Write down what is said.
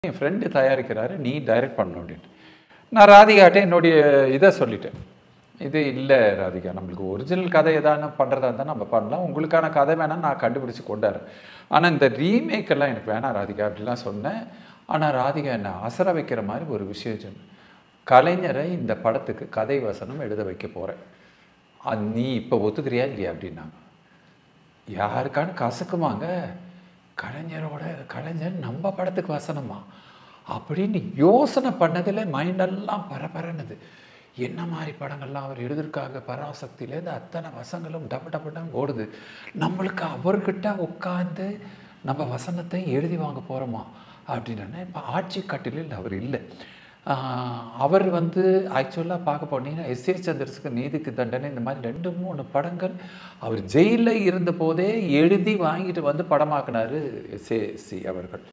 என் friend தயாரிக்கிறாரு நீ direct பண்ணணும் அப்படின்ட்டு நான் ராதிகாட்ட என்னுடைய இதை சொல்லிட்டேன் இது இல்லை ராதிகா நம்மளுக்கு ஒரிஜினல் கதை எதான பண்ணுறதா இருந்தால் நம்ம பண்ணலாம் உங்களுக்கான கதை வேணால் நான் கண்டுபிடிச்சி கொண்டாடுறேன் ஆனால் இந்த ரீமேக் எல்லாம் எனக்கு வேணாம் ராதிகா அப்படிலாம் சொன்னேன் ஆனால் ராதிகா என்னை அசர வைக்கிற மாதிரி ஒரு விஷயம் சொன்னேன் கலைஞரை இந்த படத்துக்கு கதை வசனம் எழுத வைக்க போகிறேன் அது நீ இப்போ ஒத்துக்கிறியா இல்லையா அப்படின்னாங்க யாருக்கான கசக்குமாங்க கலைஞரோட கலைஞர் நம்ம படத்துக்கு வசனமா அப்படின்னு யோசனை பண்ணதில் மைண்டெல்லாம் பரபரன்னுது என்ன மாதிரி படங்கள்லாம் அவர் எழுதியிருக்காங்க பராசக்தியிலேருந்து அத்தனை வசங்களும் டப டப டப ஓடுது நம்மளுக்கு அவர்கிட்ட உட்காந்து நம்ம வசனத்தை எழுதி வாங்க போகிறோமா அப்படின்னு இப்போ ஆட்சி கட்டிலில் அவர் இல்லை ஆஹ் அவர் வந்து ஆக்சுவலாக பார்க்க போனீங்கன்னா எஸ் ஏ சந்திரசுக்கு நீதிக்கு தண்டனை இந்த மாதிரி ரெண்டு மூணு படங்கள் அவர் ஜெயிலில் இருந்த போதே எழுதி வாங்கிட்டு வந்து படமாக்குனாரு எஸ் ஏ சி அவர்கள்